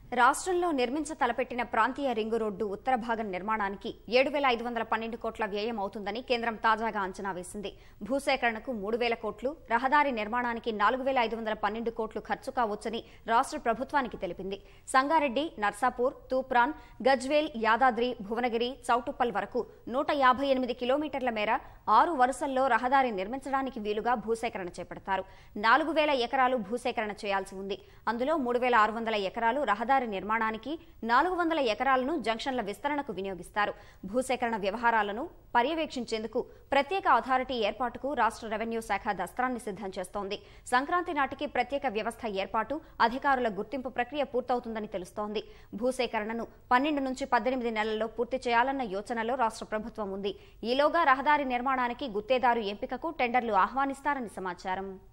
రాష్ట్రంలో నిర్మించ తలపెట్టిన ప్రాంతీయ రింగు రోడ్డు ఉత్తర భాగం నిర్మాణానికి ఏడు వేల ఐదు వందల పన్నెండు కోట్ల వ్యయం అవుతుందని కేంద్రం తాజాగా అంచనా వేసింది భూసేకరణకు మూడు వేల కోట్లు రహదారి నిర్మాణానికి నాలుగు వేల ఐదు వందల పన్నెండు కోట్లు ఖర్చు కావచ్చని రాష్ట్ర ప్రభుత్వానికి తెలిపింది సంగారెడ్డి నర్సాపూర్ తూప్రాన్ గజ్వేల్ యాదాద్రి భువనగిరి చౌటుప్పల్ వరకు నూట యాభై ఎనిమిది కిలోమీటర్ల మేర ఆరు వరుసల్లో రహదారి నిర్మించడానికి వీలుగా భూసేకరణ చేపడతారు నాలుగు వేల ఎకరాలు భూసేకరణ చేయాల్సి ఉంది అందులో మూడు వేల ఆరు వందల ఎకరాలు రహదారి నిర్మాణానికి నాలుగు వందల ఎకరాలను జంక్షన్ల విస్తరణకు వినియోగిస్తారు భూసేకరణ వ్యవహారాలను పర్యవేక్షించేందుకు ప్రత్యేక అథారిటీ ఏర్పాటుకు రాష్ట్ర రెవెన్యూ శాఖ దస్త్రాన్ని సిద్ధం చేస్తోంది సంక్రాంతి నాటికి ప్రత్యేక వ్యవస్థ ఏర్పాటు అధికారుల గుర్తింపు ప్రక్రియ పూర్తవుతుందని తెలుస్తోంది భూసేకరణను పన్నెండు నుంచి పద్దెనిమిది నెలల్లో పూర్తి చేయాలన్న యోచనలో రాష్ట్ర ప్రభుత్వం ఉంది ఈలోగా రహదారి నిర్మాణానికి గుత్తేదారు ఎంపికకు టెండర్లు ఆహ్వానిస్తారని సమాచారం